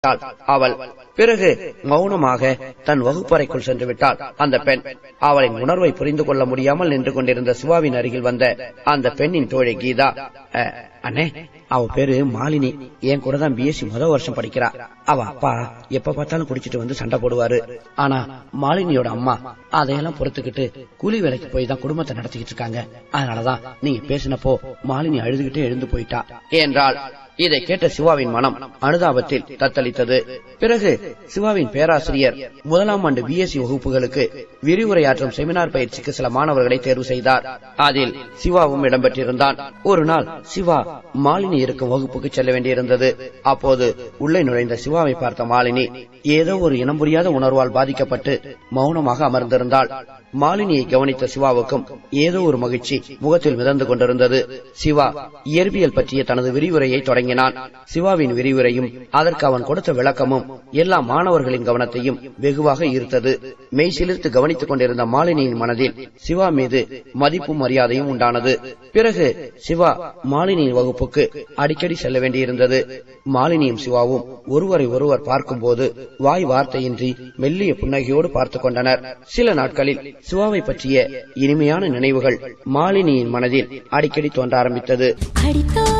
அவள் பிறகு மௌனமாக தன் வகுப்பறைக்குள் சென்று விட்டாள் அந்த பெண் அவளின் உணர்வை புரிந்து கொள்ள முடியாமல் நின்று கொண்டிருந்த சிவாவின் அருகில் வந்த அந்த பெண்ணின் தோழி கீதா "அ, அண்ணே அவ பேரு மாலினி என் கூட தான் பிஎஸ்சி முதல் வருஷம் படிக்கிறா அவ அப்பா எப்ப பார்த்தாலும் குடிச்சிட்டு வந்து சண்டை போடுவாரு ஆனா மாலினியோட அம்மா அதையெல்லாம் பொறுத்துக்கிட்டு கூலி வேலைக்கு போய் தான் குடும்பத்தை நடத்திக்கிட்டு இருக்காங்க அதனாலதான் நீங்க பேசினப்போ மாலினி அழுதுகிட்டே எழுந்து போயிட்டா என்றாள் இதை கேட்ட சிவாவின் மனம் அனுதாபத்தில் தத்தளித்தது பிறகு சிவாவின் பேராசிரியர் முதலாம் ஆண்டு பிஎஸ்சி வகுப்புகளுக்கு விரிவுரையாற்றும் செமினார் பயிற்சிக்கு சில மாணவர்களை தேர்வு செய்தார் அதில் சிவாவும் இடம்பெற்றிருந்தான் ஒரு நாள் சிவா மாலினி இருக்கும் வகுப்புக்கு செல்ல வேண்டியிருந்தது அப்போது உள்ளே நுழைந்த சிவாவை பார்த்த மாலினி ஏதோ ஒரு இனம் புரியாத உணர்வால் பாதிக்கப்பட்டு மௌனமாக அமர்ந்திருந்தாள் மாலினியை கவனித்த சிவாவுக்கும் ஏதோ ஒரு மகிழ்ச்சி முகத்தில் மிதந்து கொண்டிருந்தது சிவா இயற்பியல் பற்றிய தனது விரிவுரையை தொடங்கினான் சிவாவின் விரிவுரையும் அதற்கு அவன் கொடுத்த விளக்கமும் எல்லா மாணவர்களின் கவனத்தையும் வெகுவாக ஈர்த்தது மெய் சிலிர்த்து கவனித்துக் கொண்டிருந்த மாலினியின் மனதில் சிவா மீது மதிப்பும் மரியாதையும் உண்டானது பிறகு சிவா மாலினியின் வகுப்புக்கு அடிக்கடி செல்ல வேண்டியிருந்தது மாலினியும் சிவாவும் ஒருவரை ஒருவர் பார்க்கும்போது வாய் வார்த்தையின்றி மெல்லிய புன்னகையோடு பார்த்துக் கொண்டனர் சில நாட்களில் சிவாவை பற்றிய இனிமையான நினைவுகள் மாலினியின் மனதில் அடிக்கடி தோன்ற ஆரம்பித்தது அடித்தோ